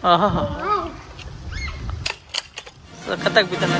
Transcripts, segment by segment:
ಆಹಾ ಸಖತ್ತಾಗಿ ಬಿದ್ದಾನೆ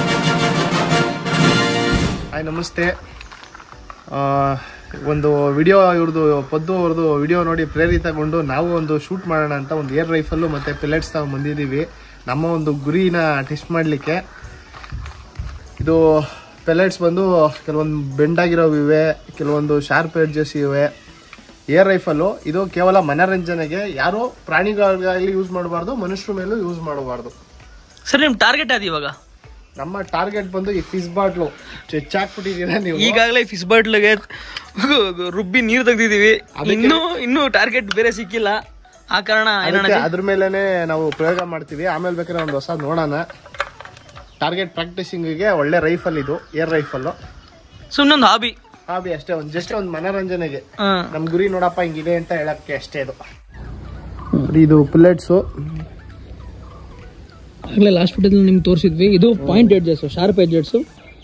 ಹಾಯ್ ನಮಸ್ತೆ ಆ, ಒಂದು ವಿಡಿಯೋ ಇವ್ರದ್ದು ಪದ್ದು ಅವ್ರದ್ದು ವಿಡಿಯೋ ನೋಡಿ ಪ್ರೇರಿತಗೊಂಡು ನಾವು ಒಂದು ಶೂಟ್ ಮಾಡೋಣ ಅಂತ ಒಂದು ಏರ್ ರೈಫಲ್ಲು ಮತ್ತು ಪಿಲೆಟ್ಸ್ ತಗೊಂಡು ಬಂದಿದ್ದೀವಿ ನಮ್ಮ ಒಂದು ಗುರಿನ ಟೆಸ್ಟ್ ಮಾಡಲಿಕ್ಕೆ ಇದು ಪೆಲೆಟ್ಸ್ ಬಂದು ಕೆಲವೊಂದು ಬೆಂಡಾಗಿರೋವು ಇವೆ ಕೆಲವೊಂದು ಶಾರ್ಪ್ ಎಡ್ಜಸ್ ಇವೆ ಏರ್ ರೈಫಲ್ಲು ಇದು ಕೇವಲ ಮನರಂಜನೆಗೆ ಯಾರು ಪ್ರಾಣಿಗಳಿಗಾಗಲಿ ಯೂಸ್ ಮಾಡಬಾರ್ದು ಮನುಷ್ಯರ ಮೇಲೂ ಯೂಸ್ ಮಾಡಬಾರ್ದು ಸರ್ ನಿಮ್ ಟಾರ್ಗೆಟ್ ಅದು ಇವಾಗ ನಮ್ಮ ಟಾರ್ಗೆಟ್ ಬಂದು ಈ ಫಿಸ್ ಬಾಟ್ಲು ಚೆಚ್ಚಾಕ್ಬಿಟ್ಟಿದ್ದೀರಾ ನೀವು ಈಗಾಗಲೇ ಫಿಸ್ ಬಾಟ್ಲಿಗೆ ರುಬ್ಬಿ ನೀರು ತೆಗ್ದಿದೀವಿ ಇನ್ನೂ ಇನ್ನೂ ಟಾರ್ಗೆಟ್ ಬೇರೆ ಸಿಕ್ಕಿಲ್ಲ ಆ ಕಾರಣ ಏನಣ್ಣ ಅದಕ್ಕೆ ಅದ್ರ ಮೇಲೆನೆ ನಾವು ಪ್ರಯೋಗ ಮಾಡ್ತೀವಿ ಆಮೇಲೆ ಬೇಕಾದ್ರೆ ಒಂದು ಹೊಸ ನೋಡೋಣ ಟಾರ್ಗೆಟ್ ಪ್ರಾಕ್ಟೀಸಿಂಗಿಗೆ ಒಳ್ಳೆ ರೈಫಲ್ ಇದು ಏರ್ ರೈಫಲ್ಲು ಸುಮ್ಮನೆ ಒಂದು ಹಾಬಿ ಹಾಬಿ ಅಷ್ಟೇ ಒಂದು ಜಸ್ಟ್ ಒಂದು ಮನರಂಜನೆಗೆ ಹಾಂ ನಮ್ ಗುರಿ ನೋಡಪ್ಪ ಹಿಂಗಿದೆ ಅಂತ ಹೇಳಕ್ಕೆ ಅಷ್ಟೇ ಇದು ಇದು ಪುಲ್ಲೆಟ್ಸು ಆಗಲೇ ಲಾಸ್ಟ್ ವಿಡಿಯೋದಲ್ಲಿ ನಿಮ್ಗೆ ತೋರಿಸಿದ್ವಿ ಇದು ಪಾಯಿಂಟ್ ಎಡ್ಜಸ್ಸು ಶಾರ್ಪ್ ಎಡ್ಜಸ್ಸು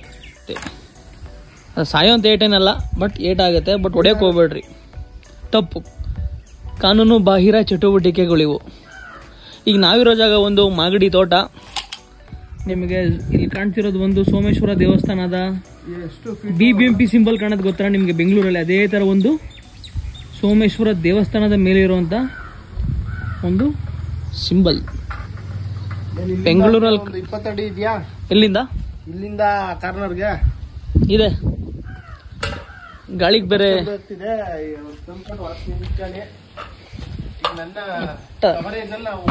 ಸಾಯೋ ಅಂತ ಏಟೇನಲ್ಲ ಬಟ್ ಏಟ್ ಆಗುತ್ತೆ ಬಟ್ ಹೊಡೆಯೋಕೆ ಹೋಗ್ಬೇಡ್ರಿ ತಪ್ಪು ಕಾನೂನು ಬಾಹಿರ ಚಟುವಟಿಕೆಗಳಿವು ಈಗ ನಾವಿರೋ ಜಾಗ ಒಂದು ಮಾಗಡಿ ತೋಟ ನಿಮಗೆ ಇಲ್ಲಿ ಕಾಣ್ತಿರೋದು ಒಂದು ಸೋಮೇಶ್ವರ ದೇವಸ್ಥಾನದ ಎಷ್ಟು B B M P symbol ಕಾಣೋದು ಗೊತ್ತಾ ನಿಮಗೆ ಬೆಂಗಳೂರಲ್ಲಿ ಅದೇ ಥರ ಒಂದು ಸೋಮೇಶ್ವರ ದೇವಸ್ಥಾನದ ಮೇಲೆ ಇರುವಂಥ ಒಂದು ಸಿಂಬಲ್ ಬೆಂಗಳೂರಲ್ಲಿ ಒಂದು ಇಪ್ಪತ್ತಡಿ ಇದೆಯಾ ಎಲ್ಲಿಂದ ಇಲ್ಲಿಂದ ಕಾರ್ನರ್ಗೆ ಇದೆ ಗಾಳಿಗೆ ಬೇರೆ ಹೋಗ್ತಿದೆ ತುಂಬ್ಕೊಂಡು ಹೊರಗೆ ನಿಂತ್ಕೊಳ್ಳಿ. ಈಗ ನನ್ನ ಟ- coverage ಅಲ್ಲಿ ನಾವು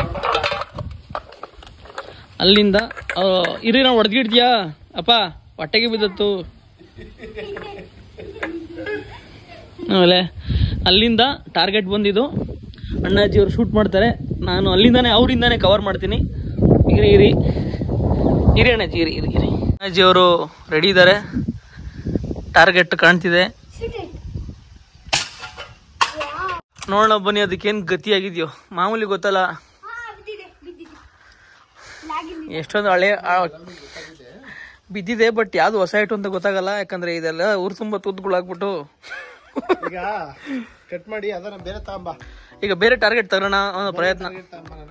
ಅಲ್ಲಿಂದ ಆ, ಇರಿ ನಾವು ಹೊಡೆದ್ಗಿಡ್ತೀಯಾ ಅಪ್ಪ ಹೊಟ್ಟೆಗೆ ಬಿದ್ದತ್ತು ಆಮೇಲೆ ಅಲ್ಲಿಂದ ಟಾರ್ಗೆಟ್ ಬಂದಿದ್ದು ಅಣ್ಣಾಜಿ ಅವ್ರು ಶೂಟ್ ಮಾಡ್ತಾರೆ ನಾನು ಅಲ್ಲಿಂದಾನೆ ಅವರಿಂದಾನೆ ಕವರ್ ಮಾಡ್ತೀನಿ ಇರಿ ಇರಿ ಇರಿ ಅಣ್ಣಾಜಿ ಇರಿ ಇರಿ ಇರಿ ಅಣ್ಣಾಜಿ ಅವರು ರೆಡಿ ಇದ್ದಾರೆ ಟಾರ್ಗೆಟ್ ಕಾಣ್ತಿದೆ ನೋಡೋಣ ಬನ್ನಿ ಅದಕ್ಕೇನು ಗತಿಯಾಗಿದೆಯೋ ಮಾಮೂಲಿ ಗೊತ್ತಲ್ಲ ಎಷ್ಟೊಂದು ಹಳೆ ಆ, ಬಿದ್ದಿದೆ ಬಟ್ ಯಾವ್ದು ಹೊಸ ಐಟು ಅಂತ ಗೊತ್ತಾಗಲ್ಲ ಯಾಕಂದ್ರೆ ಇದೆಲ್ಲ ಊರು ತುಂಬ ತುದ್ದುಗಳಾಗ್ಬಿಟ್ಟು ಈಗ ಕಟ್ ಮಾಡಿ ಅದನ್ನ ಬೇರೆ ತಗೊಂಬ ಈಗ ಬೇರೆ ಟಾರ್ಗೆಟ್ ತಗೋಣ ಅನ್ನೋ ಪ್ರಯತ್ನ ತಗೊಂಬ ನಾನು.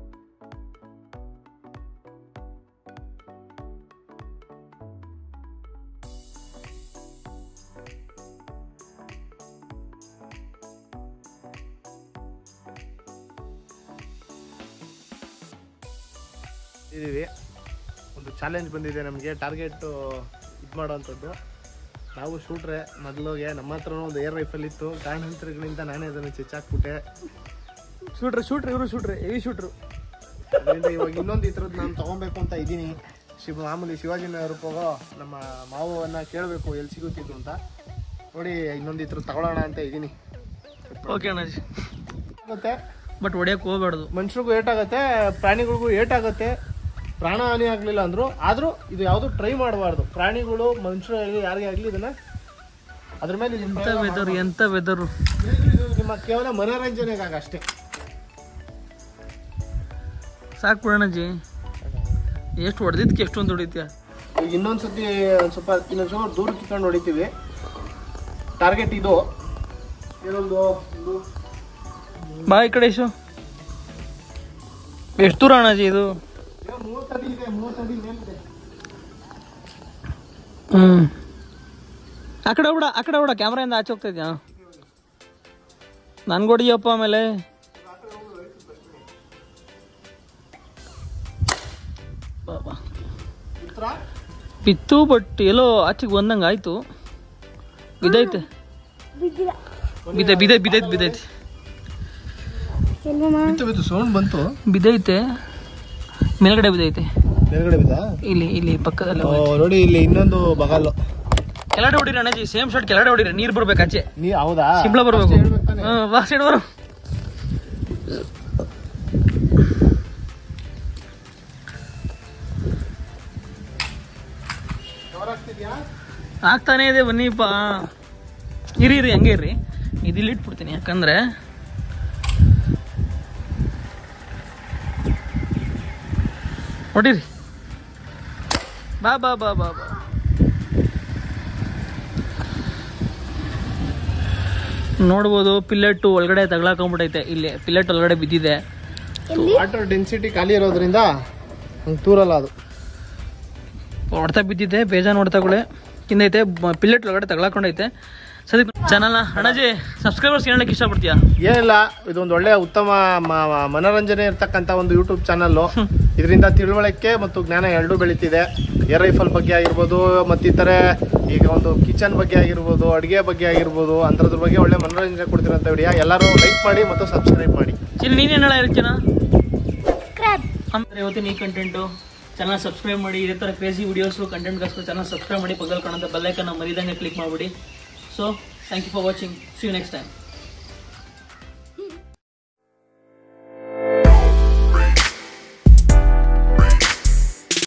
ಇದೀವಿ ಒಂದು ಚಾಲೆಂಜ್ ಬಂದಿದೆ ನಮಗೆ ಟಾರ್ಗೆಟ್ ಇದು ಮಾಡೋವಂಥದ್ದು ನಾವು ಶೂಟ್ರೆ ಮೊದಲಿಗೆ ನಮ್ಮ ಹತ್ರನೂ ಒಂದು ಏರ್ ರೈಫಲ್ ಇತ್ತು ಕಾರಣಾಂತರಗಳಿಂದ ನಾನೇ ಅದನ್ನು ಚೆಚ್ಚಾಕ್ಬಿಟ್ಟೆ ಶೂಟ್ರ್ ಶೂಟ್ರ್ ಇವರು ಶೂಟ್ರ್ ಹೆವಿ ಶೂಟ್ರು ಅದರಿಂದ ಇವಾಗ ಇನ್ನೊಂದು ಈ ಥರದ್ದು ನಾನು ತೊಗೊಬೇಕು ಅಂತ ಇದ್ದೀನಿ ಶಿವ ಮಾಮೂಲಿ ಶಿವಾಜಿನಗರಕ್ಕೆ ಹೋಗೋ ನಮ್ಮ ಮಾವನ್ನ ಕೇಳಬೇಕು ಎಲ್ಲಿ ಸಿಗುತ್ತಿದ್ದು ಅಂತ ನೋಡಿ ಇನ್ನೊಂದು ಈ ಥರದ್ದು ತಗೊಳ್ಳೋಣ ಅಂತ ಇದ್ದೀನಿ ಓಕೆ ಅಣ್ಣಾಜಿ ಆಗುತ್ತೆ ಬಟ್ ಹೊಡಿಯಕ್ಕೆ ಹೋಗ್ಬಾರ್ದು ಮನುಷ್ರಿಗೂ ಏಟಾಗುತ್ತೆ ಪ್ರಾಣಿಗಳಿಗೂ ಏಟಾಗುತ್ತೆ ಪ್ರಾಣ ಹಾನಿ ಆಗಲಿಲ್ಲ ಅಂದ್ರು ಆದರೂ ಇದು ಯಾವುದು ಟ್ರೈ ಮಾಡಬಾರ್ದು ಪ್ರಾಣಿಗಳು ಮನುಷ್ಯರು ಆಗಲಿ ಯಾರಿಗೇ ಆಗಲಿ ಇದನ್ನ ಅದ್ರ ಮೇಲೆ ಇದನ್ನ ಎಂತ ಪ್ರಯೋಗ ವೆದರು ಎಂತ ವೆದರು ಮಾಡ್ಬಾರ್ದು. ಇದು ನಿಮ್ಮ ಕೇವಲ ಮನೋರಂಜನೆಗಾಗಿ ಅಷ್ಟೇ ಸಾಕು ಬಿಡಣ್ಣಜಿ ಎಷ್ಟು ಹೊಡೆದಿದ್ದಕ್ಕೆ ಎಷ್ಟೊಂದು ಹೊಡಿತೀಯ ಈಗ ಇನ್ನೊಂದು ಸತಿ ಒಂದು ಸ್ವಲ್ಪ ಇನ್ನೊಂದು ಸ್ವಲ್ಪ ದೂರ ಕಿತ್ಕೊಂಡು ಹೊಡಿತೀವಿ ಟಾರ್ಗೆಟ್ ಇದು ಏನೊಂದು ಒಂದು ಬಾ ಈ ಕಡೆ ಇಶು ಎಷ್ಟು ದೂರ ಅಣ್ಣಾಜಿ ಇದು ಏನೋ ಮೂವತ್ತಡಿ ಇದೆ ಮೂವತ್ತಡಿ ಮೇಲಿದೆ ಹ್ಮ್ ಆ ಕಡೆ ಬಿಡ ಆ ಕಡೆ ಬಿಡ ಕ್ಯಾಮ್ರಾಯಿಂದ ಆಚೆ ಹೋಗ್ತಾ ಇದ್ಯಾ ನನ್ಗೆ ಹೊಡಿಯಪ್ಪ ಆಮೇಲೆ ಬಾ, ಬಾ. ಉತ್ತರ ಬಿತ್ತು ಬಟ್ ಎಲ್ಲೋ ಆಚೆಗೆ ಬಂದಂಗೆ ಆಯ್ತು ಬಿದ್ದೈತೆ ಬಿದ್ದೆ ಬಿದ್ದೆ ಬಿದ್ದೈತೆ ಬಿದ್ದೈತೆ ಬಿತ್ತು ಬಿತ್ತು ಸೌಂಡ್ ಬಂತು ಬಿದ್ದೈತೆ ಮೇಲ್ಗಡೆ ಬಿದ್ದೈತೆ ಮೇಲ್ಗಡೆ ಬಿದ್ದ ಇಲ್ಲಿ ಇಲ್ಲಿ ಪಕ್ಕದಲ್ಲಿ ನೋಡಿ ಇಲ್ಲಿ ಇನ್ನೊಂದು ಬಗಲ್ಲು ಕೆಳಗಡೆ ಹೊಡಿರಿ ಅಣ್ಣಾಜಿ ಸೇಮ್ ಶಾಟ್ ಕೆಳಗಡೆ ಹೊಡಿರಿ ನೀರು ಬರ್ಬೇಕು ಆಚೆ ನೀ ಹೌದಾ ಸಿಂಬಳ ಬರ್ಬೇಕು ಅಷ್ಟೇ ಹೇಳ್ಬೇಕು ತಾನೇ? ಹ್ಮ್, ಬಾ ಸೈಡ್ ಬರು ಕವರ್ ಆಗ್ತಿದ್ಯಾ ಆಗ್ತಾನೆ ಇದೆ ಬನ್ನಿಪ್ಪ ಇರಿ ಇರಿ ಹಂಗೆ ಇರ್ರಿ ಇದು ಇಲ್ಲಿ ಇಟ್ಬಿಡ್ತೀನಿ ಯಾಕಂದ್ರೆ ಹೊಡಿರಿ ಬಾ ಬಾ ಬಾ ಬಾ ಬಾ ನೋಡ್ಬೋದು ಪಿಲ್ಲೆಟ್ಟು ಒಳಗಡೆ ತಗ್ಲಾಕೊಂಡ್ಬಿಟ್ಟೈತೆ ಇಲ್ಲಿ ಪಿಲ್ಲೆಟ್ ಒಳಗಡೆ ಬಿದ್ದಿದೆ ವಾಟರ್ ಡೆನ್ಸಿಟಿ ಖಾಲಿ ಇರೋದ್ರಿಂದ ಹಂಗೆ ತೂರಲ್ಲ ಅದು ಹೊಡ್ತಾ ಬಿದ್ದಿದೆ ಬೇಜಾನ್ ಹೊಡ್ತಾಗಳೇ ಹಿಂದೈತೆ ಪಿಲ್ಲೆಟ್ ಒಳಗಡೆ ತಗೊಳಕೊಂಡೈತೆ ಸರಿ ಚಾನಲ್ನ ಅಣ್ಣಾಜಿ ಸಬ್ಸ್ಕ್ರೈಬರ್ಸ್ ಹೇಳಕ್ಕೆ ಇಷ್ಟಪಡ್ತೀಯಾ ಏನಿಲ್ಲ ಇದೊಂದು ಒಳ್ಳೆಯ ಉತ್ತಮ ಮ- ಮ- ಮನೋರಂಜನೆ ಇರ್ತಕ್ಕಂಥ ಒಂದು ಯೂಟ್ಯೂಬ್ ಚಾನಲ್ಲು ಇದರಿಂದ ತಿಳುವಳಿಕೆ ಮತ್ತು ಜ್ಞಾನ ಎರಡೂ ಬೆಳೀತಿದೆ ಏರ್ ರೈಫಲ್ ಬಗ್ಗೆ ಆಗಿರ್ಬೋದು ಮತ್ತಿತರೆ ಈಗ ಒಂದು ಕಿಚನ್ ಬಗ್ಗೆ ಆಗಿರ್ಬೋದು ಅಡುಗೆ ಬಗ್ಗೆ ಆಗಿರ್ಬೋದು ಅಂಥದ್ರ ಬಗ್ಗೆ ಒಳ್ಳೆ ಮನೋರಂಜನೆ ಕೊಡ್ತಿರೋಂಥ ವಿಡಿಯೋ ಎಲ್ಲರೂ ಲೈಕ್ ಮಾಡಿ ಮತ್ತು ಸಬ್ಸ್ಕ್ರೈಬ್ ಮಾಡಿ ಚಿಲ್ ನೀನೇನು ಹೇಳ ಹೇಳ್ತೀನ ಅಂದ್ರೆ ಇವತ್ತಿನ ಈ ಕಂಟೆಂಟು ಚಾನಲ್ ಸಬ್ಸ್ಕ್ರೈಬ್ ಮಾಡಿ ಇದೇ ಥರ ಕ್ರೇಜಿ ವೀಡಿಯೋಸು ಕಂಟೆಂಟ್ಗೋಸ್ಕರ ಚಾನಲ್ ಸಬ್ಸ್ಕ್ರೈಬ್ ಮಾಡಿ ಪಕ್ಕದಲ್ಲಿ ಕಾಣುವಂಥ ಬೆಲ್ಲೈಕನ್ನ ಮರಿದಂಗೆ ಕ್ಲಿಕ್ ಮಾಡಿಬಿಡಿ so thank you for watching see you next time